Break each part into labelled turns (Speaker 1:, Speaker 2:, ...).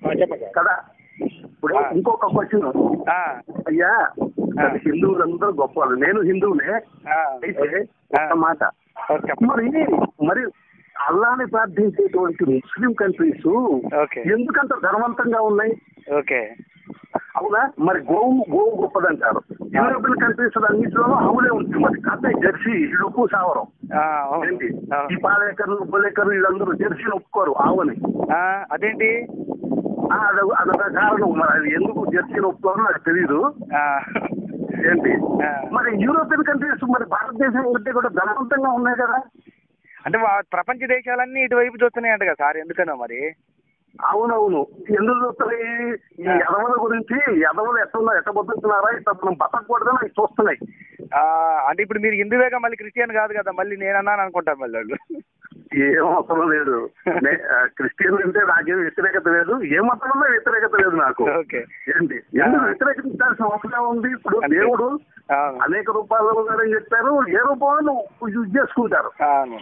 Speaker 1: చెప్పండి సార్
Speaker 2: కదా ఇప్పుడు
Speaker 1: ఆ.
Speaker 2: ఇంకొక క్వశ్చన్
Speaker 1: ఆ,
Speaker 2: అయ్యా
Speaker 1: ఆ.
Speaker 2: హిందువులందరూ గొప్ప వాళ్ళు నేను హిందువునే
Speaker 1: ఆ,
Speaker 2: అయితే ఒక మాట
Speaker 1: ఓకే, చెప్పండి.
Speaker 2: మరి మరి అల్లాని ప్రార్థించేటువంటి ముస్లిం కంట్రీస్
Speaker 1: ఓకే.
Speaker 2: ఎందుకంత ధనవంతంగా ఉన్నాయి
Speaker 1: ఓకే
Speaker 2: అవునా మరి గోవు గోవు గొప్పదంటారు యూరోపియన్ కంట్రీస్ అన్నింటిలోనూ ఆవులే ఉంటుంది మరి కథ జెర్సీ ఇళ్ళకు సావరం
Speaker 1: ఆ, అవును.
Speaker 2: ఏంటి
Speaker 1: ఆ.
Speaker 2: ఈ పాలేకర్లు బొలేకర్లు వీళ్ళందరూ జెర్సీని ఒప్పుకోరు ఆవుని
Speaker 1: ఆ, అదేంటి
Speaker 2: ఆ, అదొక అదొక కారణం మరి అది ఎందుకు జెర్సీని ఒప్పుకోరు నాకు తెలియదు
Speaker 1: ఆ,
Speaker 2: ఏంటి
Speaker 1: ఆ.
Speaker 2: మరి యూరోపియన్ కంట్రీస్ మరి భారతదేశం కంటే కూడా ధనవంతంగా ఉన్నాయి కదా
Speaker 1: అంటే వా- ప్రపంచ దేశాలన్నీ ఇటువైపు చూస్తున్నాయంట కదా సార్ ఎందుకనో మరి
Speaker 2: అవునవును ఎందుకు చూస్తున్నాయి ఈ
Speaker 1: ఆ.
Speaker 2: ఎదవల గురించి ఎదవలు ఎట్లా ఎట్ట బతుకుతున్నారా ఇట్లా మనం బతకూడదని అవి చూస్తున్నాయి
Speaker 1: ఆ, అంటే ఇప్పుడు మీరు హిందువేగా మళ్ళీ క్రిస్టియన్ కాదు కదా మళ్ళీ నేనన్నాను అనుకుంటాను మళ్ళీ వాళ్ళు
Speaker 2: ఏం అవసరం లేదు నే- ఆ, క్రిస్టియన్ అంటే నాకేం వ్యతిరేకత లేదు ఏ మతం ఉన్నా వ్యతిరేకత లేదు నాకు
Speaker 1: ఓకే
Speaker 2: ఏంటి ఎందుకు
Speaker 1: ఆ.
Speaker 2: వ్యతిరేకించాల్సిన అవసరం ఉంది ఇప్పుడు
Speaker 1: అంతే.
Speaker 2: దేవుడు
Speaker 1: అవును.
Speaker 2: అనేక రూపాయలు ఉన్నారని చెప్పారు ఏ రూపంలో యూజ్ చేసుకుంటారు
Speaker 1: అవును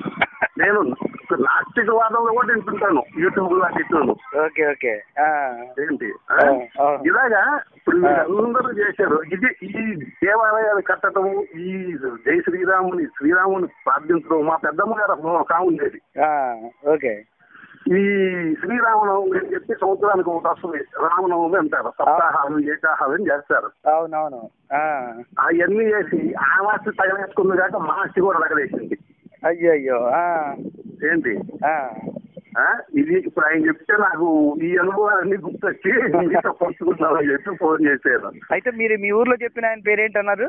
Speaker 2: నేను నాస్తికవాదంలో కూడా వింటుంటాను యూట్యూబ్ లో ఇట్లను
Speaker 1: ఓకే ఓకే ఆ,
Speaker 2: ఏంటి
Speaker 1: ఆ,
Speaker 2: ఆ?
Speaker 1: ఆ.
Speaker 2: ఇలాగా ఇప్పుడు
Speaker 1: ఆ.
Speaker 2: అందరూ చేశారు ఇది ఈ దేవాలయాలు కట్టడం ఈ జై శ్రీరాముని శ్రీరాముని ప్రార్థించడం మా పెద్దమ్మ గారు అసలు ఒక ఆమె ఉండేది
Speaker 1: ఆ, ఓకే
Speaker 2: ఈ శ్రీరామనవమి అని చెప్పి సంవత్సరానికి ఒక వస్తుంది రామనవమి అంటారు సప్తాహాలు ఏకాహాలు అని చేస్తారు
Speaker 1: అవునవును ఆ,
Speaker 2: అవన్నీ చేసి ఆ మాస్టి తగలేసుకుంది కాక మాస్టి కూడా తగలేసింది
Speaker 1: అయ్యో అయ్యో ఆ,
Speaker 2: ఏంటి
Speaker 1: ఆ,
Speaker 2: ఆ? ఇది ఇప్పుడు ఆయన చెప్తే నాకు ఈ అనుభవాలన్నీ గుర్తొచ్చి మీతో పంచుకుందామని చెప్పి ఫోన్ చేశాను
Speaker 1: అయితే మీరు మీ ఊర్లో చెప్పిన ఆయన పేరేంటన్నారు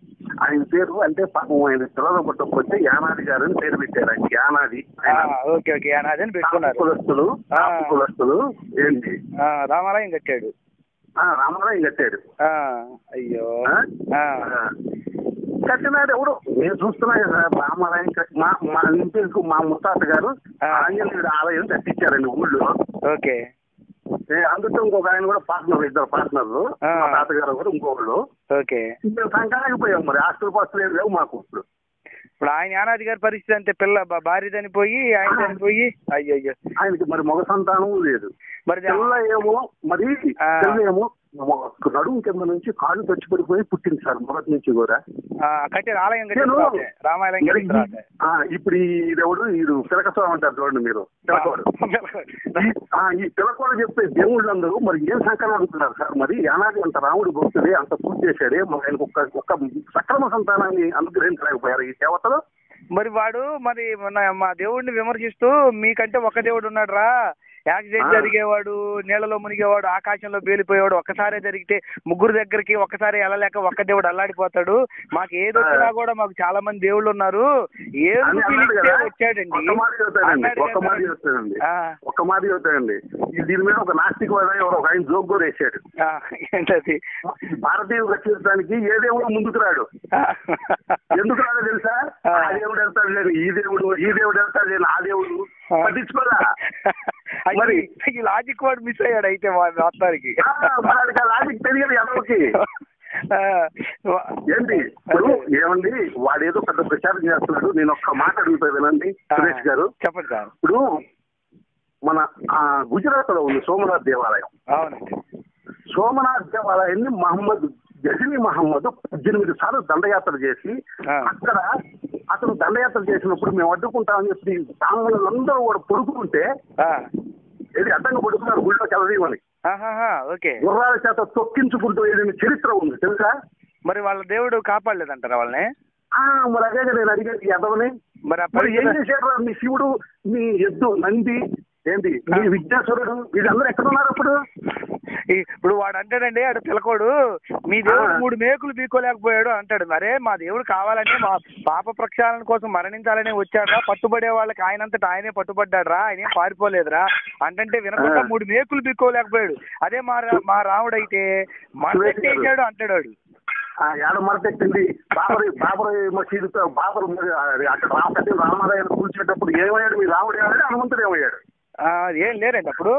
Speaker 2: ఆయన పేరు అంటే పాపం ఆయన పిల్లలు పుట్టకపోతే యానాది గారు అని పేరు పెట్టారు ఆయన యానాది
Speaker 1: ఆ,
Speaker 2: ఆయన
Speaker 1: ఓకే ఓకే ఆయన అదని
Speaker 2: కాపు
Speaker 1: పెట్టుకున్నారు
Speaker 2: కులస్తులు కాపు
Speaker 1: ఆ.
Speaker 2: కులస్తులు ఏంటి
Speaker 1: ఆ, రామాలయం కట్టాడు
Speaker 2: ఆ రామారాయం కట్టాడు
Speaker 1: ఆ, అయ్యో
Speaker 2: ఆ?
Speaker 1: ఆ,
Speaker 2: ఆ. కట్టినాడు ఎవడు నేను చూస్తున్నా కదా రామారాయం కట్- మా మా ఇంటికి మా ముత్తాత గారు
Speaker 1: ఆ.
Speaker 2: ఆంజనేయుడు ఆలయం కట్టించారండి ఊళ్ళో
Speaker 1: ఓకే
Speaker 2: ఏ, అందులో ఇంకొక ఆయన కూడా పార్ట్నర్ ఇద్దరు పార్ట్నర్లు
Speaker 1: ఆ.
Speaker 2: మా తాతగారు కూడా ఇంకొకళ్ళు
Speaker 1: ఓకే
Speaker 2: మేము సంక్రాంతికి పోయాం మరి ఆస్తులు పాస్తులు ఏం లేవు మాకు ఇప్పుడు
Speaker 1: ఇప్పుడు ఆయన యానాది గారి పరిస్థితి అంతే పిల్ల భా- భార్య చనిపోయి ఆయన చనిపోయి అయ్యో అయ్యో
Speaker 2: ఆయనకి మరి మగ సంతానం లేదు
Speaker 1: మరి దా-
Speaker 2: పిల్ల ఏమో మరి
Speaker 1: ఆ.
Speaker 2: పిల్ల ఏమో మొ- నడుము కింద నుంచి కాళ్ళు తెచ్చి పడిపోయి పుట్టింది సార్ మొదటి నుంచి కూడా
Speaker 1: ఆ, కట్టారు ఆలయం కట్టిన
Speaker 2: నేను
Speaker 1: తర్వాతే. రామాలయం
Speaker 2: మరి
Speaker 1: కట్టిన తర్వాత
Speaker 2: ఈ- ఆ, ఇప్పుడు ఈ దేవుడు వీడు తిలకస్వామి అంటారు చూడండి మీరు తిలకోడు ఈ- ఆ, ఈ తిలకోడు చెప్పే దేవుళ్ళందరూ మరి ఏం సంకలం అనుకున్నారు సార్ మరి యానాది అంత రాముడు భక్తుడే అంత పూజ చేశాడే మరి ఆయనకు ఒక్క ఒక్క సక్రమ సంతానాన్ని అనుగ్రహించలేకపోయారు ఈ దేవతలు
Speaker 1: మరి వాడు మరి మన- మా దేవుడిని విమర్శిస్తూ మీకంటే ఒక దేవుడు ఉన్నాడు రా యాక్సిడెంట్
Speaker 2: ఆ.
Speaker 1: జరిగేవాడు నీళ్ళలో మునిగేవాడు ఆకాశంలో పేలిపోయేవాడు ఒక్కసారే జరిగితే ముగ్గురు దగ్గరికి ఒక్కసారి వెళ్ళలేక ఒక్క దేవుడు అల్లాడిపోతాడు మాకు ఏది వచ్చినా కూడా మాకు చాలా మంది దేవుళ్ళు ఉన్నారు ఏది
Speaker 2: అని అన్నాడు
Speaker 1: పిలిస్తే
Speaker 2: కదా
Speaker 1: వచ్చాడండి
Speaker 2: ఒక్క మాట చెబుతాడండి
Speaker 1: అన్నాడు
Speaker 2: ఒక్క మాట
Speaker 1: కదా.
Speaker 2: చెబుతాడండి
Speaker 1: ఆ,
Speaker 2: ఒక్క మాట చెబుతాడండి ఈ దీని మీద ఒక నాస్తిక వాద ఎవరో ఒక ఆయన జోక్ కూడా వేసాడు
Speaker 1: ఆ, ఏంటది
Speaker 2: భారతీయులు రక్షించడానికి ఏ దేవుడు ముందుకు రాడు ఎందుకు రాడో తెలుసా
Speaker 1: ఆ.
Speaker 2: ఆ దేవుడు వెళ్తాడు లేదు ఈ దేవుడు ఈ దేవుడు వెళ్తాడు లేదు ఆ దేవుడు పట్టించుకోరా
Speaker 1: మరి
Speaker 2: మరి
Speaker 1: ఈ లాజిక్ వాడు మిస్ అయ్యాడు అయితే మా మొత్తానికి
Speaker 2: ఆ, మనకి ఆ లాజిక్ తెలియదు ఎవరికి
Speaker 1: ఆ,
Speaker 2: ఏంటి ఇప్పుడు ఏమండి వాడేదో పెద్ద ప్రచారం చేస్తున్నాడు నేను ఒక్క మాట అడుగుతా వినండి
Speaker 1: ఆ,
Speaker 2: సురేష్ గారు
Speaker 1: చెప్పండి సార్
Speaker 2: ఇప్పుడు మన ఆ గుజరాత్ లో ఉంది సోమనాథ్ దేవాలయం
Speaker 1: అవునండి
Speaker 2: సోమనాథ్ దేవాలయాన్ని మహమ్మద్ గజని మహమ్మద్ పద్దెనిమిది సార్లు దండయాత్ర చేసి
Speaker 1: ఆ.
Speaker 2: అక్కడ అతను దండయాత్ర చేసినప్పుడు మేము అడ్డుకుంటామని చెప్పి సామాన్యులందరూ కూడా పడుకుంటే
Speaker 1: ఆ,
Speaker 2: ఇది అడ్డంగా పడుకున్నారు గుళ్ళో చదవమని
Speaker 1: ఆహాహా, ఓకే
Speaker 2: గుర్రాల చేత తొక్కించుకుంటూ వెళ్ళిన చరిత్ర ఉంది తెలుసా
Speaker 1: మరి వాళ్ళ దేవుడు కాపాడలేదంటారా వాళ్ళని
Speaker 2: ఆ మరి అదే కదా నేను అడిగేది ఎదవని
Speaker 1: మరి ఆ
Speaker 2: మరి ఏం
Speaker 1: పరిస్థితి-
Speaker 2: చేశాడు రా మీ శివుడు మీ ఎద్దు నంది ఏంటి మీ విఘ్నేశ్వరుడు వీళ్ళందరూ ఎక్కడ ఉన్నారు అప్పుడు
Speaker 1: ఈ- ఇప్పుడు వాడు అంటాడండి ఆడు పిలకోడు మీ దేవుడు
Speaker 2: ఆ.
Speaker 1: మూడు మేకులు బీకోలేకపోయాడు అంటాడు మరే మా దేవుడు కావాలని మా పాప ప్రక్షాళన కోసం మరణించాలని వచ్చాడా పట్టుబడే వాళ్ళకి ఆయనంతటా ఆయనే పట్టుబడ్డాడురా ఆయన ఏం పారిపోలేదురా అంటే వినకుండా
Speaker 2: ఆ.
Speaker 1: మూడు మేకులు బీక్కోలేకపోయాడు అదే మా రా- మా రాముడైతే మరణించాడు అంటాడు వాడు.
Speaker 2: ఆ ఏడ మరపెట్టింది బాబరి బాబరి మసీదుతో బాబరు మరి అది అక్కడ రామకట్టి రామాలయాన్ని కూల్చేటప్పుడు ఏమయ్యాడు మీ రాముడు ఏమయ్యాడు హనుమంతుడు ఏమయ్యాడు
Speaker 1: ఆ, ఏం లేరండి అప్పుడు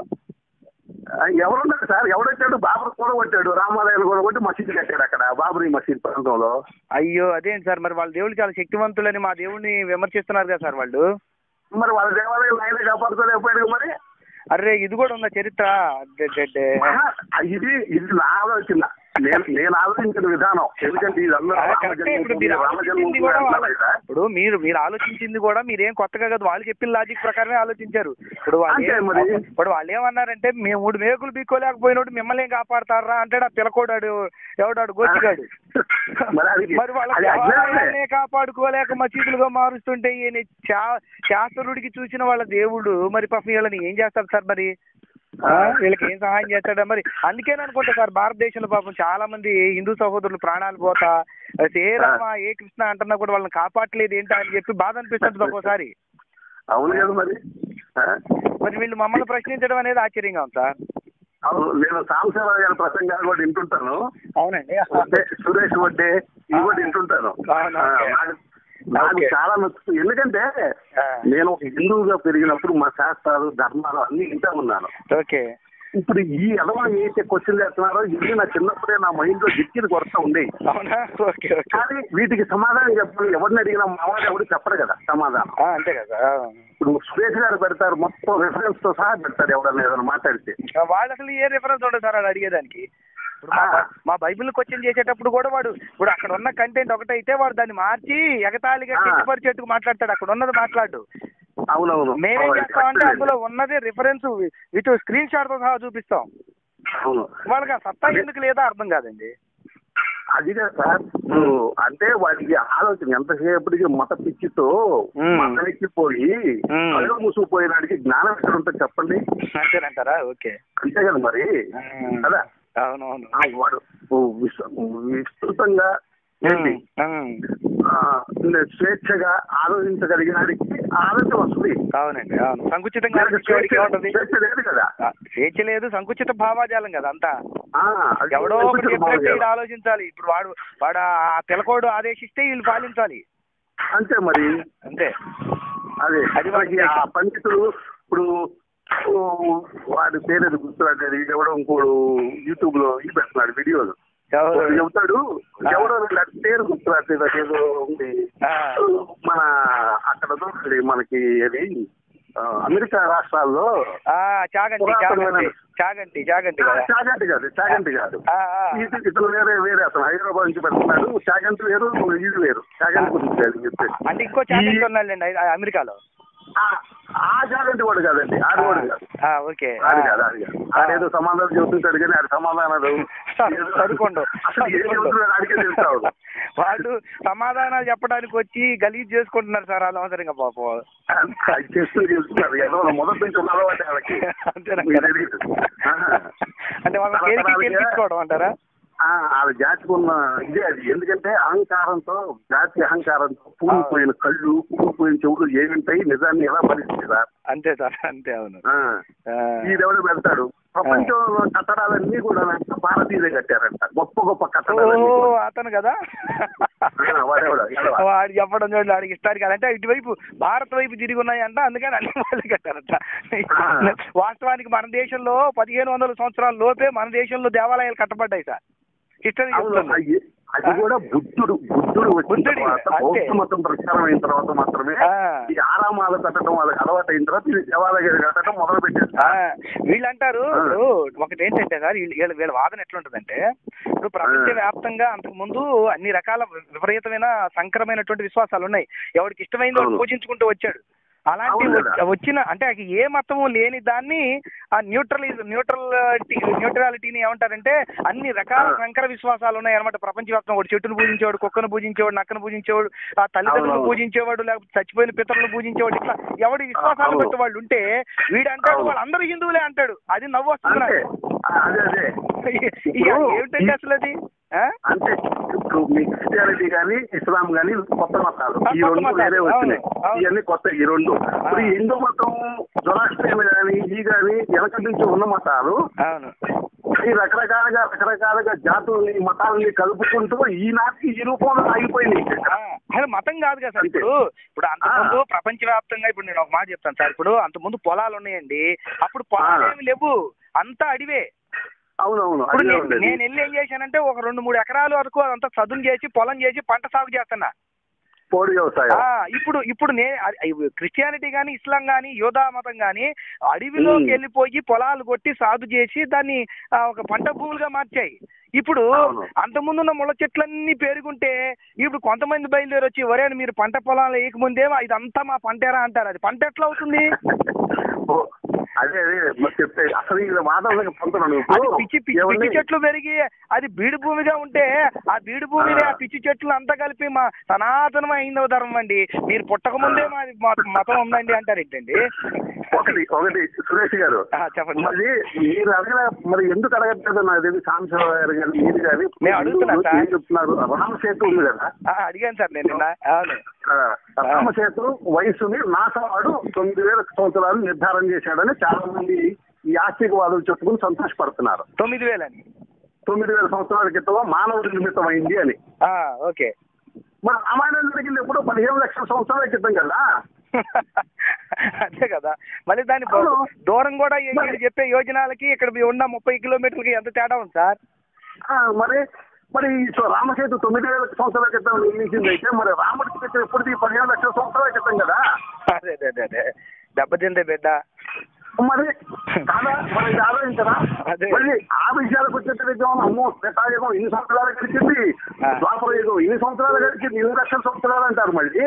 Speaker 2: ఆ, ఎవరున్నారు సార్ ఎవడొచ్చాడు బాబరు కూడా వచ్చాడు రామాలయాన్ని కూడా కొట్టి మసీదు కట్టాడు అక్కడ బాబరి మసీద్ ప్రాంతంలో
Speaker 1: అయ్యో అదేంటి సార్ మరి వాళ్ళ దేవుడు చాలా శక్తివంతులని మా దేవుడిని విమర్శిస్తున్నారు కదా సార్ వాళ్ళు
Speaker 2: మరి వాళ్ళ దేవాలయం ఆయనే కాపాడుకోలేకపోయాడు మరి
Speaker 1: అరే ఇది కూడా ఉందా చరిత్ర అడ్డెడ్డెడ్డే.
Speaker 2: ఆహా, ఇది ఇది నా ఆలోచన నేను నేను ఆలోచించిన విధానం ఎందుకంటే ఇదంతా
Speaker 1: ఆ,
Speaker 2: రామ
Speaker 1: కరెక్టే. ఇప్పుడు
Speaker 2: జన్మభూమి
Speaker 1: మీరు
Speaker 2: రామ
Speaker 1: ఆలోచించింది
Speaker 2: జన్మభూమి
Speaker 1: కూడా
Speaker 2: అంటున్నారు
Speaker 1: వాళ్ళ-
Speaker 2: కదా.
Speaker 1: ఇప్పుడు మీరు మీరు ఆలోచించింది కూడా మీరేం కొత్తగా కాదు వాళ్ళు చెప్పిన లాజిక్ ప్రకారమే ఆలోచించారు ఇప్పుడు వాళ్ళు
Speaker 2: అంతే
Speaker 1: ఏం-
Speaker 2: మరి.
Speaker 1: ఇప్పుడు వాళ్ళు ఏమన్నారంటే మేము మూడు మేకులు పీక్కోలేకపోయినోడు మిమ్మల్ని ఏం కాపాడతారా అంటాడు ఆ పిలకోడాడు ఎవడాడు గోచిగాడు
Speaker 2: మరి అది
Speaker 1: మరి వాళ్ళ
Speaker 2: అది అజ్ఞానమే.
Speaker 1: దేవాలయాన్నే కాపాడుకోలేక మసీదులుగా మారుస్తుంటే ఈయన శా- శాస్త్రుడికి చూసిన వాళ్ళ దేవుడు మరి పాపం వీళ్ళని ఏం చేస్తారు సార్ మరి ఆ, వీళ్ళకి ఏం సహాయం చేస్తాడా మరి అందుకే అనుకుంటా సార్ భారతదేశంలో పాపం చాలా మంది హిందూ సహోదరులు ప్రాణాలు పోతా ఏ రామ ఏ కృష్ణ అంటున్నా కూడా వాళ్ళని కాపాడలేదు ఏంటా అని చెప్పి బాధ అనిపిస్తుంది ఒక్కోసారి
Speaker 2: అవును కదా మరి ఆ?
Speaker 1: మరి వీళ్ళు మమ్మల్ని ప్రశ్నించడం అనేది ఆశ్చర్యంగా ఉంది సార్
Speaker 2: అవును నేను సాంబశివరావు గారి ప్రసంగాలు కూడా వింటుంటాను
Speaker 1: అవునండి
Speaker 2: వడ్డే, సురేష్ వడ్డే ఇవి కూడా వింటుంటాను
Speaker 1: అవును,
Speaker 2: ఆ,
Speaker 1: ఓకే.
Speaker 2: నాకు- నాకు
Speaker 1: ఓకే.
Speaker 2: చాలా నచ్చుతుంది ఎందుకంటే
Speaker 1: ఆ.
Speaker 2: నేను ఒక హిందువుగా పెరిగినప్పుడు మా శాస్త్రాలు ధర్మాలు అన్ని వింటా ఉన్నాను
Speaker 1: ఓకే
Speaker 2: ఇప్పుడు ఈ ఎదవా ఏదైతే క్వశ్చన్ చేస్తున్నారో ఇది నా చిన్నప్పుడే నా మైండ్ లో జిక్కిది కొరత ఉంది
Speaker 1: అవునా ఓకే ఓకే
Speaker 2: కానీ వీటికి సమాధానం చెప్పాలి ఎవరిని అడిగినా మావాడు ఎవరు చెప్పరు కదా సమాధానం
Speaker 1: ఆ, అంతే కదా
Speaker 2: ఇప్పుడు సురేష్ గారు పెడతారు మొత్తం రిఫరెన్స్ తో సహా పెడతారు ఎవడన్నా ఏదైనా మాట్లాడితే
Speaker 1: ఆ, వాళ్ళు అసలు ఏ రిఫరెన్స్ ఉండదు సార్ అది అడిగేదానికి ఇప్పుడు మా బై- మా బైబిల్ క్వశ్చన్ చేసేటప్పుడు కూడా వాడు ఇప్పుడు అక్కడ ఉన్న కంటెంట్ ఒకటైతే వాడు దాన్ని మార్చి ఎగతాళిగా
Speaker 2: ఆ.
Speaker 1: కిట్టుపరిచేట్టుకు మాట్లాడతాడు అక్కడ ఉన్నది మాట్లాడు
Speaker 2: అవునవును
Speaker 1: మేమేం
Speaker 2: అవును,
Speaker 1: చేస్తామంటే
Speaker 2: కరెక్టే.
Speaker 1: అందులో ఉన్నదే రిఫరెన్స్ విత్ స్క్రీన్ షాట్ తో సహా చూపిస్తాం
Speaker 2: అవును
Speaker 1: వాళ్ళకి ఆ సత్తా ఎందుకు లేదా అర్థం కాదండి
Speaker 2: అది కదా సార్ ఇప్పుడు అంటే వాడికి ఆలోచన ఎంతసేపటికి మత పిచ్చితో
Speaker 1: మ్మ్.
Speaker 2: మతమెక్కిపోయి
Speaker 1: మ్మ్.
Speaker 2: కళ్ళు మూసుకుపోయినాడికి జ్ఞానం ఎక్కడ ఉంటుంది చెప్పండి
Speaker 1: అంతేనంటారా ఓకే
Speaker 2: అంతే కదా మరి
Speaker 1: మ్మ్.
Speaker 2: కదా
Speaker 1: అవునవును
Speaker 2: ఆ, వాడు విస్తృ- విస్తృతంగా ఏంటి
Speaker 1: మ్మ్.
Speaker 2: ఆ, స్వేచ్ఛగా ఆలోచించగలిగినాడికి ఆలోచన వస్తుంది
Speaker 1: అవునండి అవును సంకుచితంగా
Speaker 2: వీళ్ళకి
Speaker 1: ఆలోచించేవాడికి
Speaker 2: స్వేచ్ఛ
Speaker 1: ఏముంటది
Speaker 2: స్వేచ్ఛ లేదు కదా
Speaker 1: ఆ, స్వేచ్ఛ లేదు సంకుచిత భావాజాలం కదా అంతా
Speaker 2: ఆ, అది
Speaker 1: ఎవడో ఒకటి
Speaker 2: సంకుచిత
Speaker 1: చెప్పినట్టు
Speaker 2: భావజాలం.
Speaker 1: వీడు ఆలోచించాలి ఇప్పుడు వాడు వాడు ఆ పిలకోడు ఆదేశిస్తే వీళ్ళు పాలించాలి
Speaker 2: అంతే మరి
Speaker 1: అంతే
Speaker 2: అదే
Speaker 1: అది వాడి
Speaker 2: మనకి ఆ పండితుడు ఇప్పుడు ఓ, వాడి పేరేది గుర్తురాలేదు ఎవడో ఇంకోడు యూట్యూబ్ లో ఇది పెడుతున్నాడు వీడియోలు
Speaker 1: ఎవరు?
Speaker 2: వాడు చెబుతాడు ఎవడో నాకు పేరు గుర్తురాలేదు అది ఏదో ఉంది
Speaker 1: ఆ,
Speaker 2: మన అక్కడ దొరుకుతుంది మనకి అది ఆ, అమెరికా రాష్ట్రాల్లో
Speaker 1: ఆ, చాగంటి చాగంటి చాగంటి చాగంటి కదా
Speaker 2: చాగంటి కాదు చాగంటి కాదు
Speaker 1: ఆ, ఆ.
Speaker 2: ఇది ఇతను వేరే వేరే అతను హైదరాబాద్ నుంచి పెడుతున్నాడు చాగంటి వేరు ఇది వేరు చాగంటి గురించి అది చెప్పేది
Speaker 1: అంటే ఇంకో చాగంటి ఉన్నాళ్ళండి ఆ- అమెరికాలో
Speaker 2: ఆ- ఆ జాగంటి వాడు కాదండి ఆడు వాడు కాదు
Speaker 1: ఆ, ఓకే
Speaker 2: ఆడు కాదు ఆడు కాదు ఆడేదో సమాధానం చెబుతుంటాడు కానీ ఆడు సమాధానాలు
Speaker 1: చదువుకోండి
Speaker 2: అసలు ఏం చెబుతున్నాడు ఆడికే తెలుస్తాడు
Speaker 1: వాళ్ళు సమాధానాలు చెప్పడానికి వచ్చి గలీజ్ చేసుకుంటున్నారు సార్ వాళ్ళు అవసరంగా పాపం
Speaker 2: అది చేస్తూ చెబుతున్నారు ఏదో మొదటి నుంచి ఉన్న అలవాటే వాళ్ళకి
Speaker 1: అంతేనా?
Speaker 2: మీకు తెలీదు. ఆహా.
Speaker 1: అంటే వాళ్ళకి కేలికి
Speaker 2: తరతరాలుగా-
Speaker 1: గెలిపించుకోవడం అంటారా
Speaker 2: ఆ, వాళ్ళ జాతికి ఉన్న ఇదే అది ఎందుకంటే అహంకారంతో జాతి అహంకారంతో పూలిపోయిన కళ్ళు పూలిపోయిన చెవులు ఏమింటాయి నిజాన్ని ఎలా పరిస్థితి
Speaker 1: అంతే సార్ అంతే అవును ఆ,
Speaker 2: ఈడెవడు పెడతాడు ప్రపంచంలో కట్టడాలన్నీ కూడా భారతీయులే కట్టారంట గొప్ప గొప్ప
Speaker 1: ఓ
Speaker 2: కట్టడాలన్నీ కూడా.
Speaker 1: అతను కదా
Speaker 2: ఆ, వాడెవడు ఎడవ.
Speaker 1: వాడు చెప్పడం చూడండి వాడికి ఇష్టానికి అంటే ఇటువైపు భారత్ వైపు తిరిగి ఉన్నాయంట అందుకని అన్ని వాళ్ళు కట్టారంట వాస్తవానికి మన దేశంలో పదిహేను వందల సంవత్సరాల లోపే మన దేశంలో దేవాలయాలు కట్టబడ్డాయి సార్ హిస్టరీ
Speaker 2: అవును,
Speaker 1: చెప్తుంది
Speaker 2: అది- అది కూడా బుద్ధుడు బుద్ధుడు వచ్చిన
Speaker 1: బుద్ధుడి,
Speaker 2: తర్వాత
Speaker 1: అంతే.
Speaker 2: బౌద్ధ మతం ప్రచారం అయిన తర్వాత మాత్రమే
Speaker 1: ఆ.
Speaker 2: ఈ ఆరామాలు కట్టడం వాళ్ళకి అలవాటు అయిన తర్వాత ఇది దేవాలయాలు కట్టడం మొదలు పెట్టారు
Speaker 1: ఆ, వీళ్ళు అంటారు
Speaker 2: ఆ.
Speaker 1: ఇప్పుడు ఒకటి ఏంటంటే సార్ వీళ్ళ వీళ్ళ- వీళ్ళ వాదన ఎట్లుంటదంటే ఇప్పుడు ప్రపంచ వ్యాప్తంగా అంతకు ముందు అన్ని రకాల విపరీతమైన సంకరమైనటువంటి విశ్వాసాలు ఉన్నాయి ఎవరికి ఇష్టమైంది వాడు
Speaker 2: అవును.
Speaker 1: పూజించుకుంటూ వచ్చాడు అలాంటి
Speaker 2: అవును కదా.
Speaker 1: వచ్చ- వచ్చిన అంటే అది ఏ మతము లేని దాన్ని ఆ న్యూట్రల్ న్యూట్రల్ న్యూట్రాలిటీని ఏమంటారంటే అన్ని రకాల
Speaker 2: ఆ.
Speaker 1: సంకర విశ్వాసాలు ఉన్నాయి అనమాట ప్రపంచవ్యాప్తంగా వాడు చెట్టును పూజించేవాడు కుక్కను పూజించేవాడు నక్కను పూజించేవాడు ఆ తల్లిదండ్రులు
Speaker 2: అవును.
Speaker 1: పూజించేవాడు లేకపోతే చచ్చిపోయిన పితరులను పూజించేవాడు ఇట్లా ఎవడి విశ్వాసాలు
Speaker 2: అవును.
Speaker 1: బట్టి వాళ్ళు ఉంటే వీడు అంటాడు
Speaker 2: అవును.
Speaker 1: వాళ్ళందరూ హిందువులే అంటాడు అది నవ్వు వస్తుంది
Speaker 2: అంతే
Speaker 1: నాకు.
Speaker 2: ఆ, అదే అదే
Speaker 1: ఇక ఏమిటండి అసలు అది ఆ?
Speaker 2: అంటే ఇప్పుడు మీ క్రిస్టియానిటీ కానీ ఇస్లాం కానీ కొత్త మతాలు
Speaker 1: ఆ,
Speaker 2: ఈ
Speaker 1: కొత్త
Speaker 2: రెండు
Speaker 1: మతాలు,
Speaker 2: వేరే వచ్చినాయి
Speaker 1: అవును, అవును.
Speaker 2: ఇవన్నీ కొత్త ఈ రెండు ఇప్పుడు ఈ హిందూ మతం జొరాస్ట్రియన్ కానీ ఈ కానీ వెనక నుంచి ఉన్న మతాలు
Speaker 1: అవును
Speaker 2: ఈ రకరకాలుగా రకరకాలుగా జాతుల్ని మతాలని కలుపుకుంటూ ఈనాటికి ఈ రూపంలో ఆగిపోయినాయి
Speaker 1: ఆ, అసలు మతం కాదు కదా సార్
Speaker 2: అంతే.
Speaker 1: ఇప్పుడు ఇప్పుడు అంతకుముందు ప్రపంచవ్యాప్తంగా ఇప్పుడు నేను ఒక మాట చెప్తాను సార్ ఇప్పుడు అంతకుముందు పొలాలు ఉన్నాయండి అప్పుడు పొలాలు
Speaker 2: ఆ.
Speaker 1: ఏమి లేవు అంతా అడివే
Speaker 2: అవునవును
Speaker 1: ఇప్పుడు
Speaker 2: అదే
Speaker 1: నేను
Speaker 2: ఉండేది.
Speaker 1: నేను వెళ్ళి ఏం చేశానంటే ఒక రెండు మూడు ఎకరాల వరకు అదంతా చదును చేసి పొలం చేసి పంట సాగు చేస్తున్నా
Speaker 2: పోడు వ్యవసాయం
Speaker 1: ఆ, ఇప్పుడు ఇప్పుడు నే అ- ఇవ్ క్రిస్టియానిటీ గాని ఇస్లాం గాని యోధా మతం గాని అడవిలోకి
Speaker 2: మ్మ్.
Speaker 1: వెళ్ళిపోయి పొలాలు కొట్టి సాగు చేసి దాన్ని ఆ, ఒక పంట భూములుగా మార్చాయి ఇప్పుడు
Speaker 2: అవును.
Speaker 1: అంతకుముందున్న ముళ్ళ చెట్లన్నీ పెరుగుంటే ఇప్పుడు కొంతమంది బయలుదేరి వచ్చి ఒరే మీరు పంట పొలాలు వేయకముందే ఇదంతా మా పంటేరా అంటారు అది పంట ఎట్లా అవుతుంది
Speaker 2: ఓ, అదే అదే మరి చెప్తే అసలు ఇది మాట్లాడలేక పొందుతున్నాను
Speaker 1: అది పిచ్చి పిచ్చి పిచ్చి చెట్లు పెరిగి అది బీడు భూమిగా ఉంటే ఆ బీడు భూమిని ఆ పిచ్చి చెట్లు అంతా కలిపి మా సనాతనమైన హైందవ ధర్మం అండి మీరు పుట్టక ముందే మాది మా మతం ఉందండి అంటారు ఏంటండి
Speaker 2: ఒకటి ఒకటి సురేష్ గారు
Speaker 1: ఆ, చెప్పండి
Speaker 2: మరి మీరు అడగల మరి ఎందుకు అడగట్లేదు నాకు తెలియదు సాంబశివరావు గారు కానీ మీరు కానీ
Speaker 1: మేము అడుగుతున్నాం సార్.
Speaker 2: ఏం చెప్తున్నారు రామ సేతు ఉంది కదా
Speaker 1: ఆ, అడిగాను సార్ నేను నిన్న అవును
Speaker 2: ఆ, రామ సేతు వయసుని నాసవాడు తొమ్మిది వేల సంవత్సరాలు నిర్ధారణ చేశాడని చాలా మంది ఈ ఆస్తికవాదులు చెప్పుకుని సంతోషపడుతున్నారు
Speaker 1: తొమ్మిది వేలని
Speaker 2: తొమ్మిది వేల సంవత్సరాల క్రితం మానవుడి నిమిత్తం అయింది అని
Speaker 1: ఆ, ఓకే
Speaker 2: మరి రామాయణం జరిగింది ఎప్పుడు పదిహేను లక్షల సంవత్సరాల క్రితం కదా
Speaker 1: అదే కదా మళ్ళీ దాని బ-
Speaker 2: అవును.
Speaker 1: దూరం కూడా ఈ-
Speaker 2: మరి-
Speaker 1: మీరు చెప్పే యోజనాలకి ఇక్కడ ఉన్న ముప్పై కిలోమీటర్లకి ఎంత తేడా ఉంది సార్
Speaker 2: ఆ, మరి మరి ఈ సో రామసేతు తొమ్మిది వేల సంవత్సరాల క్రితం నిర్మించింది అయితే మరి రాముడికి క్రితం ఎప్పుడు పదిహేను లక్షల సంవత్సరాల క్రితం కదా
Speaker 1: అదే అదే అదే అదే దెబ్బతిందే బిడ్డ
Speaker 2: మరి కాదా మరి ఇది ఆలోచించరా
Speaker 1: అదే.
Speaker 2: మళ్ళీ ఆ విషయాలకు వచ్చేసరికి అమ్మో త్రేతాయుగం ఇన్ని సంవత్సరాలు గడిచింది
Speaker 1: ఆ.
Speaker 2: ద్వాపర యుగం ఇన్ని సంవత్సరాలు గడిచింది ఇన్ని లక్షల సంవత్సరాలు అంటారు మళ్ళీ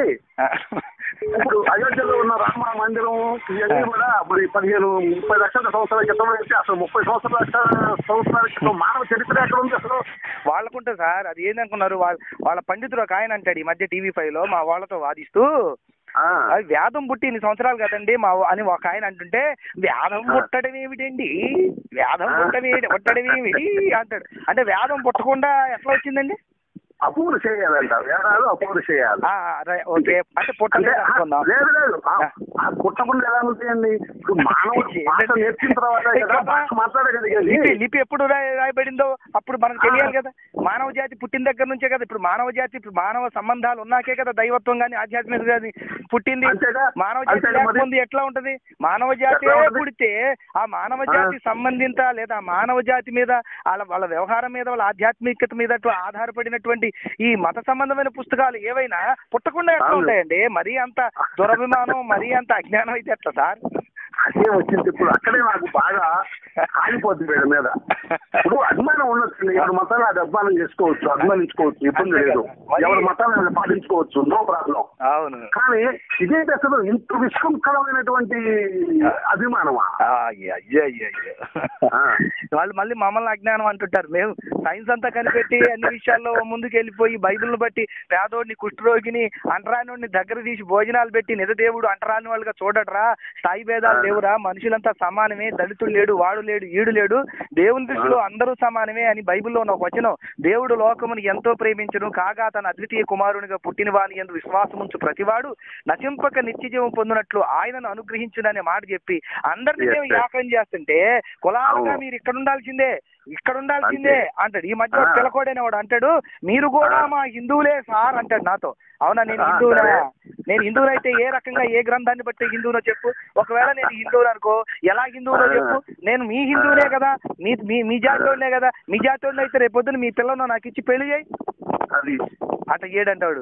Speaker 2: ఇప్పుడు అయోధ్యలో ఉన్న రామ మందిరం ఇవన్నీ కూడా మరి పదిహేను ముప్పై లక్షల సంవత్సరాల క్రితం అయితే అసలు ముప్పై సంవత్సరాల లక్షల సంవత్సరాల క్రితం మానవ చరిత్ర ఎక్కడ ఉంది అసలు
Speaker 1: వాళ్ళకుంటే సార్ అది ఏందనుకున్నారు వాళ్ళ వాళ్ళ పండితుడు ఒక ఆయన అంటాడు ఈ మధ్య టీవీ ఫైవ్ లో మా వాళ్ళతో వాదిస్తూ
Speaker 2: ఆ.
Speaker 1: అది వేదం పుట్టి ఇన్ని సంవత్సరాలు కదండి మా అని ఒక ఆయన అంటుంటే వేదం
Speaker 2: ఆ.
Speaker 1: పుట్టడం ఏమిటండి వేదం
Speaker 2: ఆ.
Speaker 1: పుట్టడం ఏమిటి పుట్టడం ఏమిటి అంటాడు అంటే వేదం పుట్టకుండా ఎట్లా వచ్చిందండి
Speaker 2: అపూర్ణ చేయాలంట వేదాలు అపూర్ణ చేయాలి
Speaker 1: ఆ, రే- ఓకే అంటే
Speaker 2: అంటే
Speaker 1: పుట్టలేదు
Speaker 2: ఆ,
Speaker 1: అనుకుందాం
Speaker 2: లేదు లేదు ఆ, ఆ పుట్టకుండా ఎలా ఉంటాయండి ఇప్పుడు మానవుడు భాష నేర్చిన తర్వాత కదా భాష మాట్లాడగలిగేది
Speaker 1: లిపి లిపి ఎప్పుడు రాయ- రాయబడిందో అప్పుడు మనకు తెలియాలి కదా మానవ జాతి పుట్టిన దగ్గర నుంచే కదా ఇప్పుడు మానవ జాతి ఇప్పుడు మానవ సంబంధాలు ఉన్నాకే కదా దైవత్వం గాని ఆధ్యాత్మిక గాని పుట్టింది
Speaker 2: అంతేగా?
Speaker 1: మానవ జాతి
Speaker 2: అంతేగా మరి?
Speaker 1: లేకముందు ఎట్లా ఉంటది మానవ జాతి
Speaker 2: ఎట్లా ఉంటది?
Speaker 1: పుడితే ఆ మానవ
Speaker 2: ఆ.
Speaker 1: జాతి సంబంధిత లేదా మానవ జాతి మీద వాళ్ళ వాళ్ళ వ్యవహారం మీద వాళ్ళ ఆధ్యాత్మికత మీద అటు ఆధారపడినటువంటి ఈ మత సంబంధమైన పుస్తకాలు ఏవైనా పుట్టకుండా ఎట్లా
Speaker 2: అవును.
Speaker 1: ఉంటాయండి మరీ అంత దురభిమానం మరీ అంత అజ్ఞానం అయితే ఎట్లా సార్
Speaker 2: అదే వచ్చింది ఇప్పుడు అక్కడే నాకు బాగా కాలిపోతుంది వీళ్ళ మీద ఇప్పుడు అభిమానం ఉండొచ్చు ఎవరి మతాన్ని అది అభిమానం చేసుకోవచ్చు అభిమానించుకోవచ్చు ఇబ్బంది లేదు ఎవరి మతాన్ని వాళ్ళు పాటించుకోవచ్చు నో ప్రాబ్లం
Speaker 1: అవును
Speaker 2: కానీ ఇదేంటి అసలు ఇంత విశృంఖలమైనటువంటి అభిమానమా
Speaker 1: ఆ, అయ్య, అయ్య, అయ్య, అయ్య.
Speaker 2: ఆ.
Speaker 1: వాళ్ళు మళ్ళీ మమ్మల్ని అజ్ఞానం అంటుంటారు మేము సైన్స్ అంతా కనిపెట్టి అన్ని విషయాల్లో ముందుకు వెళ్ళిపోయి బైబిల్ని బట్టి పేదోడిని కుష్ఠరోగిని అంటరానివాడిని దగ్గర తీసి భోజనాలు పెట్టి నిజ దేవుడు అంటరాని వాళ్ళుగా చూడటరా స్థాయి భేదాలు లేవురా మనుషులంతా సమానమే దళితుడు లేడు వాడు లేడు ఈడు లేడు దేవుని దృష్టిలో అందరూ సమానమే అని బైబిల్లో ఉన్న ఒక వచనం దేవుడు లోకముని ఎంతో ప్రేమించను కాగా తన అద్వితీయ కుమారునిగా పుట్టిన వాని ఎందు విశ్వాసముంచు ప్రతివాడు నశింపక నిత్య జీవం పొందినట్లు ఆయనను అనుగ్రహించుననే మాట చెప్పి అందరినీ మేము
Speaker 2: Yes, sir.
Speaker 1: యాకం చేస్తుంటే కులాలుగా
Speaker 2: అవును.
Speaker 1: మీరు ఇక్కడ ఉండాల్సిందే ఇక్కడ ఉండాల్సిందే
Speaker 2: అంతే.
Speaker 1: అంటాడు ఈ మధ్య
Speaker 2: ఆ.
Speaker 1: పిలకోడైన వాడు అంటాడు మీరు కూడా
Speaker 2: ఆ.
Speaker 1: మా హిందువులే సార్ అంటాడు నాతో అవునా నేను
Speaker 2: ఆ,
Speaker 1: హిందువునా
Speaker 2: సరే.
Speaker 1: నేను హిందువునైతే ఏ రకంగా ఏ గ్రంథాన్ని బట్టి హిందువునో చెప్పు ఒకవేళ నేను హిందువులు అనుకో ఎలా హిందువునో
Speaker 2: ఆ.
Speaker 1: చెప్పు నేను మీ హిందువునే కదా మీ మీ మీ జాతోడినే కదా మీ జాతోడిని అయితే రేపు పొద్దున మీ పిల్లను నాకు ఇచ్చి పెళ్లి చేయి
Speaker 2: అది
Speaker 1: అట్ట చేయడంటాడు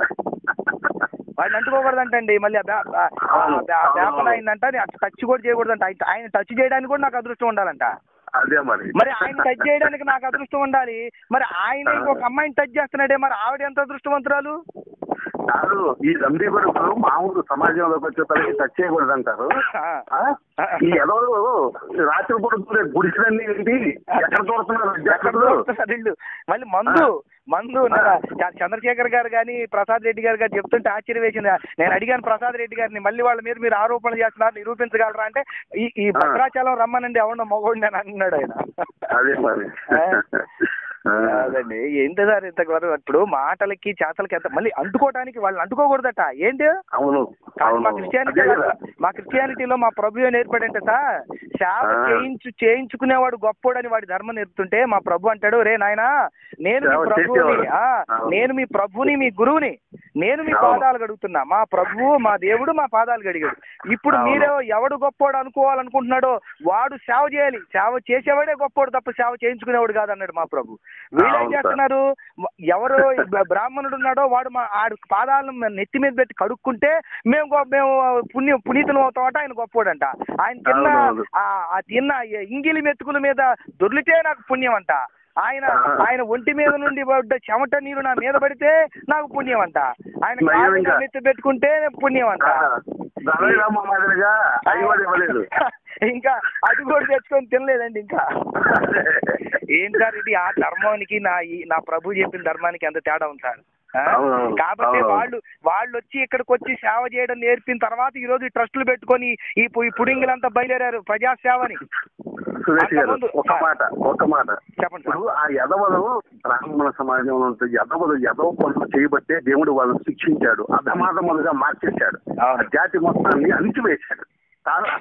Speaker 1: వాడిని అంటుకోకూడదంటండి మళ్ళీ ఆ బ్యా- ఆ- ఆ
Speaker 2: అవును,
Speaker 1: బ్యా-
Speaker 2: అవును.
Speaker 1: వ్యాపన అయిందంట అది అట్ట టచ్ కూడా చేయకూడదంట ఆయన- ఆయన టచ్ చేయడానికి కూడా నాకు అదృష్టం ఉండాలంట
Speaker 2: అదే మరి
Speaker 1: మరి ఆయన టచ్ చేయడానికి నాకు అదృష్టం ఉండాలి మరి ఆయన ఇంకొక అమ్మాయిని టచ్ చేస్తున్నాడే మరి ఆవిడ ఎంత అదృష్టవంతురాలు
Speaker 2: కాదు ఈ దండి కొడుకులు మామూలు సమాజంలోకి వచ్చేసరికి టచ్ చేయకూడదు అంటారు
Speaker 1: ఆ.
Speaker 2: ఆ? ఈ ఎదవలు రాత్రి పూట దూరే గుడిసెలన్నీ ఏంటి ఎక్కడ దూరుతున్నారు
Speaker 1: ఎక్కడ
Speaker 2: విద్యార్థులు
Speaker 1: దొరుకుతున్నారు ఇల్లు మళ్ళీ మందు మందు నా- చ- చంద్రశేఖర్ గారు కానీ ప్రసాద్ రెడ్డి గారు గారు చెప్తుంటే ఆశ్చర్యం వేసింది నేను అడిగాను ప్రసాద్ రెడ్డి గారిని మళ్ళీ వాళ్ళ మీద మీరు ఆరోపణలు చేస్తున్నారు నిరూపించగలరా అంటే ఈ ఈ
Speaker 2: ఆ.
Speaker 1: భద్రాచలం రమ్మనండి ఎవడో మగోడిని అని అన్నాడు ఆయన
Speaker 2: అదే మరి
Speaker 1: ఆ.
Speaker 2: ఆ.
Speaker 1: అదండి ఏంటి సార్ ఇంతవరకు ఇప్పుడు మాటలకి చేతలకి ఎంత మళ్ళీ అంటుకోవడానికి వాళ్ళని అంటుకోకూడదట ఏంటి
Speaker 2: అవును
Speaker 1: కానీ
Speaker 2: అవును
Speaker 1: మా క్రిస్టియానిటీ
Speaker 2: అదే కదా.
Speaker 1: మా క్రిస్టియానిటీలో మా ప్రభు నేర్పడంటే సార్ సేవ
Speaker 2: ఆ.
Speaker 1: చేయించు చేయించుకునేవాడు గొప్పోడని వాడి ధర్మం నేర్పుతుంటే మా ప్రభు అంటాడు రే నాయనా నేను మీ
Speaker 2: సేవ
Speaker 1: ప్రభువుని
Speaker 2: చేసేవాడు.
Speaker 1: ఆ,
Speaker 2: అవును.
Speaker 1: నేను మీ ప్రభుని మీ గురువుని నేను మీ
Speaker 2: అవును.
Speaker 1: పాదాలు గడుగుతున్నా మా ప్రభువు మా దేవుడు మా పాదాలు గడిగాడు ఇప్పుడు
Speaker 2: అవును.
Speaker 1: మీరే ఎవడు గొప్పోడు అనుకోవాలనుకుంటున్నాడో వాడు సేవ చేయాలి సేవ చేసేవాడే గొప్పోడు తప్ప సేవ చేయించుకునేవాడు కాదన్నాడు మా ప్రభు వీళ్ళు ఏం
Speaker 2: అవును సార్.
Speaker 1: చేస్తున్నారు ఎవరు బ- బ్రాహ్మణుడు ఉన్నాడో వాడు మా ఆడు పాదాలను మ- నెత్తి మీద పెట్టి కడుక్కుంటే మేము గొ- మేము పుణ్య పునీతులు అవుతామట ఆయన గొప్పోడంట ఆయన తిన్న
Speaker 2: అవునవును.
Speaker 1: ఆ ఆ తిన్న ఇంగిలి మెతుకుల మీద దొర్లితే నాకు పుణ్యం అంట ఆయన
Speaker 2: ఆ.
Speaker 1: ఆయన ఒంటి మీద నుండి పడ్డ చెమట నీరు నా మీద పడితే నాకు పుణ్యం అంట ఆయన
Speaker 2: నయం
Speaker 1: కాళ్ళు
Speaker 2: ఇంకా.
Speaker 1: నా నెత్తి పెట్టుకుంటే పుణ్యం అంట
Speaker 2: దళైలామా మాదిరిగా అవి కూడా ఇవ్వలేదు
Speaker 1: ఇంకా అది కూడా తెచ్చుకొని తినలేదండి ఇంకా ఏం సార్ ఇది ఆ ధర్మానికి నా ఈ- నా ప్రభు చెప్పిన ధర్మానికి ఎంత తేడా ఉంది సార్ ఆ?
Speaker 2: అవునవును.
Speaker 1: కాబట్టి
Speaker 2: అవునవును.
Speaker 1: వాళ్ళు వాళ్ళు వచ్చి ఇక్కడికి వచ్చి సేవ చేయడం నేర్పిన తర్వాత ఈ రోజు ఈ ట్రస్టులు పెట్టుకొని ఈ పు- ఈ పుడింగులంతా బయలుదేరారు ప్రజాసేవని
Speaker 2: సురేష్ గారు
Speaker 1: అంతకుముందు-
Speaker 2: ఒక మాట ఒక మాట
Speaker 1: చెప్పండి సార్
Speaker 2: ఇప్పుడు ఆ యదవలు బ్రాహ్మణ సమాజంలో ఉంటుంది యదవలు యదవ పనులు చేయబట్టే దేవుడు వాళ్ళని శిక్షించాడు అధమాధములుగా మార్చేశాడు ఆ
Speaker 1: అవును.
Speaker 2: జాతి మొత్తాన్ని అణిచివేశాడు కాదా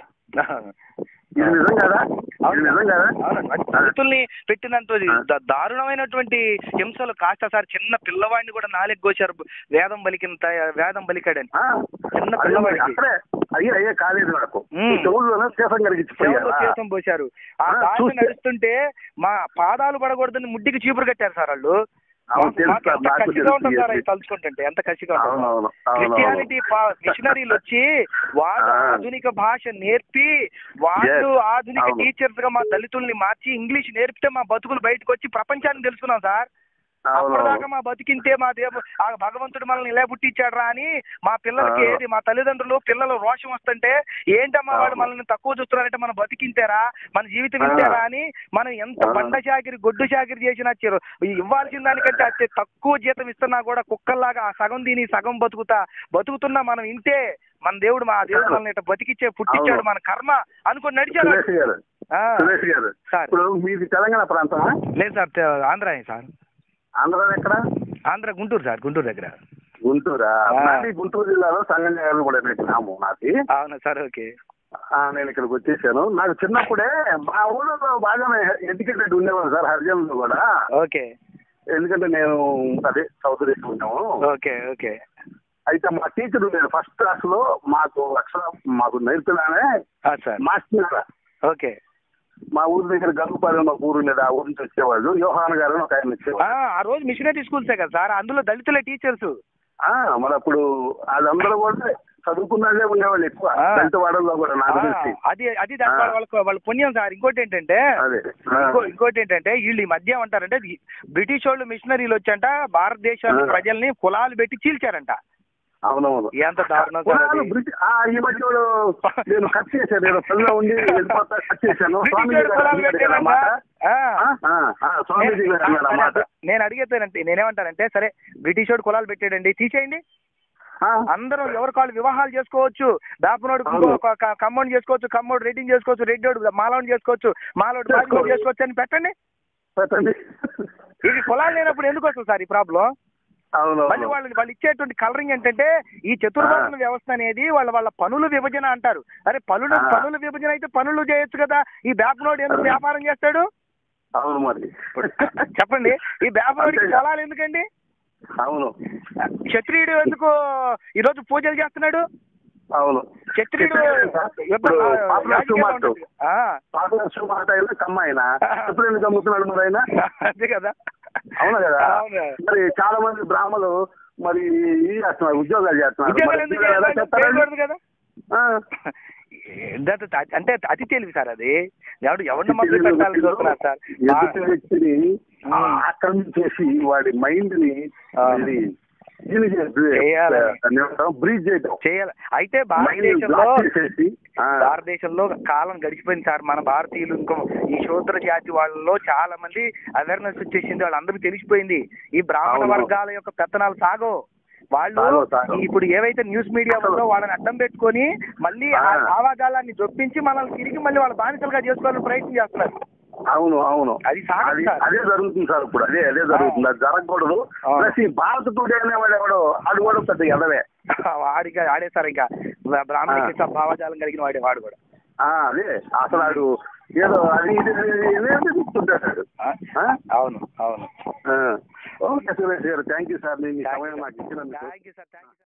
Speaker 2: ఇది నిజం కదా ఇది నిజం కదా
Speaker 1: అవునండి. దళితుల్ని పెట్టినంత ద- దారుణమైనటువంటి హింసలు కాస్త సార్ చిన్న పిల్లవాడిని కూడా నాలుగు కోశారు వేదం పలికిన త- వేదం పలికాడని
Speaker 2: ఆ,
Speaker 1: చిన్న
Speaker 2: అదే
Speaker 1: పిల్లవాడికి.
Speaker 2: అక్కడే అయ్యే అయ్యే కాలేదు నాకు
Speaker 1: మ్మ్.
Speaker 2: చెవుల్లోనే శేషం
Speaker 1: సేవలో
Speaker 2: కలిగించిపోయారా
Speaker 1: చేతం పోశారు ఆ
Speaker 2: ఆ,
Speaker 1: దారి
Speaker 2: చూస్తే-
Speaker 1: నడుస్తుంటే మా పాదాలు పడకూడదని ముడ్డికి చీపురు కట్టారు సార్ వాళ్ళు
Speaker 2: అవును,
Speaker 1: మాకు-
Speaker 2: తెలుసు
Speaker 1: మాకు
Speaker 2: సార్,
Speaker 1: ఎంత
Speaker 2: నాకు
Speaker 1: కసిగా
Speaker 2: తెలుసు,
Speaker 1: ఉంటుంది సార్
Speaker 2: yes,
Speaker 1: అది తలుచుకుంటుంటే ఎంత కసిగా
Speaker 2: అవును
Speaker 1: ఉంటుంది
Speaker 2: అవును అవును
Speaker 1: క్రిస్టియానిటీ మిషనరీలు వచ్చి వాళ్ళు
Speaker 2: ఆ.
Speaker 1: ఆధునిక భాష నేర్పి వాళ్ళు
Speaker 2: Yes.
Speaker 1: ఆధునిక
Speaker 2: అవును.
Speaker 1: టీచర్స్ గా మా దళితుల్ని మార్చి ఇంగ్లీష్ నేర్పితే మా బతుకులు బయటకు వచ్చి ప్రపంచాన్ని తెలుసుకున్నాం సార్
Speaker 2: అవును
Speaker 1: అప్పటిదాకా మా బతికింతే మా దేవ ఆ భగవంతుడు మనల్ని ఇలా పుట్టించాడు రా అని మా పిల్లలకి
Speaker 2: ఆ.
Speaker 1: ఏది మా తల్లిదండ్రులు పిల్లలు రోషం వస్తుంటే ఏంటమ్మా వాడు
Speaker 2: అవును.
Speaker 1: మనల్ని తక్కువ చూస్తున్నారంటే మన బతికింతేరా మన జీవితం
Speaker 2: ఆ.
Speaker 1: ఇంతేరా అని మనం ఎంత
Speaker 2: ఆ.
Speaker 1: బండ చాకిరి గొడ్డు చాకిరి చేసినా చిరు ఇవ్వాల్సిన దానికంటే అతి తక్కువ జీతం ఇస్తున్నా కూడా కుక్కల్లాగా ఆ సగం తిని సగం బతుకుతా బతుకుతున్నా మనం ఇంతే మన దేవుడు మా దేవుడు మనల్ని ఇట్లా బతికిచ్చే పుట్టించాడు
Speaker 2: అవును.
Speaker 1: మన కర్మ అనుకుని నడిచాడు
Speaker 2: సురేష్ గారు
Speaker 1: ఆ.
Speaker 2: సురేష్ గారు
Speaker 1: సార్.
Speaker 2: ఇప్పుడు మీది తెలంగాణ ప్రాంతమా
Speaker 1: లేదు సార్ తె- ఆంధ్రానే సార్
Speaker 2: ఆంధ్ర ఎక్కడ
Speaker 1: ఆంధ్ర గుంటూరు సార్ గుంటూరు దగ్గర
Speaker 2: గుంటూరా
Speaker 1: ఆ.
Speaker 2: నాది గుంటూరు జిల్లాలో సంగం జగన్ కూడా గ్రామం నాది
Speaker 1: అవునా సార్ ఓకే
Speaker 2: ఆ, నేను ఇక్కడికి వచ్చేసాను నాకు చిన్నప్పుడే మా ఊళ్ళో బాగానే ఎడ్యుకేటెడ్ ఉండేవాడు సార్ హరిజన్లో కూడా
Speaker 1: ఓకే
Speaker 2: ఎందుకంటే నేను అదే సౌత్ దేశం ఉన్నాము
Speaker 1: ఓకే ఓకే
Speaker 2: అయితే మా టీచర్ ఉండేది ఫస్ట్ క్లాస్ లో మాకు అక్షరం మాకు నేర్పినానే
Speaker 1: ఆ, సార్
Speaker 2: మాస్టర్
Speaker 1: ఓకే
Speaker 2: మా ఊరి దగ్గర గంగుపాలెం ఒక ఊరు ఉండేది ఆ ఊరి నుంచి వచ్చేవాళ్ళు యోహాన్ గారు అని ఒక ఆయన
Speaker 1: ఆ,
Speaker 2: వచ్చేవాడు
Speaker 1: ఆ రోజు మిషనరీ స్కూల్సే కదా సార్ అందులో దళితులే టీచర్స్
Speaker 2: ఆ, మరి అప్పుడు వాళ్ళందరూ కూడా చదువుకున్నదే ఉండేవాళ్ళు ఎక్కువ
Speaker 1: ఆ.
Speaker 2: దళిత వాడల్లో కూడా నాకు తెలిసి
Speaker 1: అది అది దాని
Speaker 2: ఆ.
Speaker 1: వాళ్ళ వాళ్ళ- వాళ్ళ పుణ్యం సార్ ఇంకోటి ఏంటంటే
Speaker 2: అదే ఆ.
Speaker 1: ఇంకో ఇంకోటి ఏంటంటే వీళ్ళు ఈ మధ్య ఏమంటారంటే ఈ బ్రిటిష్ వాళ్ళు మిషనరీలు వచ్చంట భారతదేశాన్ని
Speaker 2: ఆ.
Speaker 1: ప్రజల్ని కులాలు పెట్టి చీల్చారంట
Speaker 2: అవునవును
Speaker 1: ఎంత దారుణం సార్
Speaker 2: కులాలు
Speaker 1: అది.
Speaker 2: బ్రిటి- ఆ, ఈ మధ్య వాడు నేను కట్ చేశాను నేను పనిలో ఉండి వెళ్ళిపోతా కట్ చేశాను
Speaker 1: బ్రిటిష్
Speaker 2: స్వామీజీ
Speaker 1: వాళ్ళు
Speaker 2: గారు
Speaker 1: కులాలు
Speaker 2: అన్నారు
Speaker 1: పెట్టారంట
Speaker 2: అన్నమాట.
Speaker 1: ఆ.
Speaker 2: ఆ, ఆ, ఆ, స్వామీజీ గారు అన్నారు అన్నమాట
Speaker 1: నేను- నేను అడిగేతానంటే నేనేమంటానంటే సరే బ్రిటిష్ వాడు కులాలు పెట్టాడండి తీసేయండి
Speaker 2: ఆ,
Speaker 1: అందరూ ఎవరు కాళ్ళు వివాహాలు చేసుకోవచ్చు దాపునోడు
Speaker 2: అవును.
Speaker 1: కమ్మోడు చేసుకోవచ్చు కమ్మోడు రెడ్డిని చేసుకోవచ్చు రెడ్డోడు మాలోడు చేసుకోవచ్చు మాలోడు
Speaker 2: చేసుకోవచ్చు.
Speaker 1: బాజీని చేసుకోవచ్చు అని పెట్టండి
Speaker 2: పెట్టండి
Speaker 1: ఇది కులాలు లేనప్పుడు ఎందుకు వస్తుంది సార్ ఈ ప్రాబ్లం
Speaker 2: అవును
Speaker 1: మళ్ళీ వాళ్ళు వాళ్ళు ఇచ్చేటువంటి కలరింగ్ ఏంటంటే ఈ చతుర్వర్ణ వ్యవస్థ అనేది వాళ్ళ వాళ్ళ పనుల విభజన అంటారు అరే పనులు
Speaker 2: ఆ.
Speaker 1: పనుల విభజన అయితే పనులు చేయొచ్చు కదా ఈ బ్యాప్నోడు ఎందుకు వ్యాపారం చేస్తాడు
Speaker 2: అవును మరి
Speaker 1: చెప్పండి ఈ బ్యాప్నోడికి
Speaker 2: అంతేగా.
Speaker 1: పొలాలు ఎందుకండి
Speaker 2: అవును
Speaker 1: క్షత్రియుడు ఎందుకు ఈ రోజు పూజలు చేస్తున్నాడు
Speaker 2: అవును
Speaker 1: క్షత్రియుడు
Speaker 2: ఇప్పుడు
Speaker 1: యుద్ధ-
Speaker 2: పాపులర్
Speaker 1: రాజకీయాల్లో
Speaker 2: సుమార్ట్
Speaker 1: ఉంటాడు. ఆ,
Speaker 2: పాపులర్ సుమార్ట్ అయినా కమ్మ అయినా ఎప్పుడు ఎందుకు అమ్ముతున్నాడు మరి ఆయన
Speaker 1: అంతే కదా
Speaker 2: అవును కదా
Speaker 1: అవును.
Speaker 2: మరి చాలా మంది బ్రాహ్మలు మరి ఇది చేస్తున్నారు ఉద్యోగాలు చేస్తున్నారు
Speaker 1: ఉద్యోగాలు
Speaker 2: మరి
Speaker 1: ఎందుకు
Speaker 2: ఉద్యోగాలు ఎలా
Speaker 1: చేయాలి?
Speaker 2: చేస్తారండి?
Speaker 1: చేయకూడదు కదా
Speaker 2: ఆ.
Speaker 1: ఏంటంటే అతి- అంటే అతి తెలివి సార్ అది ఎవడు ఎవరిని మొదలు పెట్టాలని చూస్తున్నారు సార్
Speaker 2: ఎదుటి వ్యక్తిని
Speaker 1: ఆ.
Speaker 2: ఆక్రమించేసి వాడి మైండ్ ని
Speaker 1: ఆ.
Speaker 2: ఇది దీని
Speaker 1: చేయాలి.
Speaker 2: బ్రీజ్ చేయడం
Speaker 1: చేయాలి అయితే
Speaker 2: మైండ్
Speaker 1: భారతదేశంలో
Speaker 2: బ్లాక్ చేసేసి ఆ.
Speaker 1: భారతదేశంలో కాలం గడిచిపోయింది సార్ మన భారతీయులు ఇంకో ఈ శూద్ర జాతి వాళ్ళలో చాలా మంది అవేర్నెస్ వచ్చేసింది వాళ్ళందరికీ తెలిసిపోయింది ఈ బ్రాహ్మణ
Speaker 2: అవును.
Speaker 1: వర్గాల యొక్క పెత్తనాలు సాగో వాళ్ళు
Speaker 2: సాగవు, సాగవు.
Speaker 1: ఇప్పుడు ఏవైతే న్యూస్ మీడియా ఉందో వాళ్ళని అడ్డం పెట్టుకొని మళ్ళీ ఆ
Speaker 2: ఆ.
Speaker 1: భావాగాలాన్ని జొప్పించి మనల్ని తిరిగి మళ్ళీ వాళ్ళ బానిసలుగా చేసుకోవాలని ప్రయత్నం చేస్తున్నారు
Speaker 2: అవును అవును
Speaker 1: అది సాగదు
Speaker 2: అది
Speaker 1: సార్.
Speaker 2: అదే జరుగుతుంది సార్ ఇప్పుడు అదే అదే జరుగుతుంది అది జరగకూడదు
Speaker 1: ఆ.
Speaker 2: ప్లస్ ఈ భారత టుడే అనేవాడు ఎవడో ఆడు కూడా పెద్ద ఎదవే
Speaker 1: వాడికి ఆడేస్తారు ఇంకా బ్రాహ్మణ భావజాలం కలిగిన వాడే వాడు కూడా
Speaker 2: ఆ, అదే అసలు ఆడు ఏదో అది ఇది ఏదో చెప్తుంటాడు
Speaker 1: ఆ?
Speaker 2: ఆ?
Speaker 1: అవును అవును
Speaker 2: ఆ. ఓకే సురేష్ గారు థ్యాంక్ యూ సార్ మీ సమయం నాకు ఇచ్చినందుకు
Speaker 1: thank you sir thank you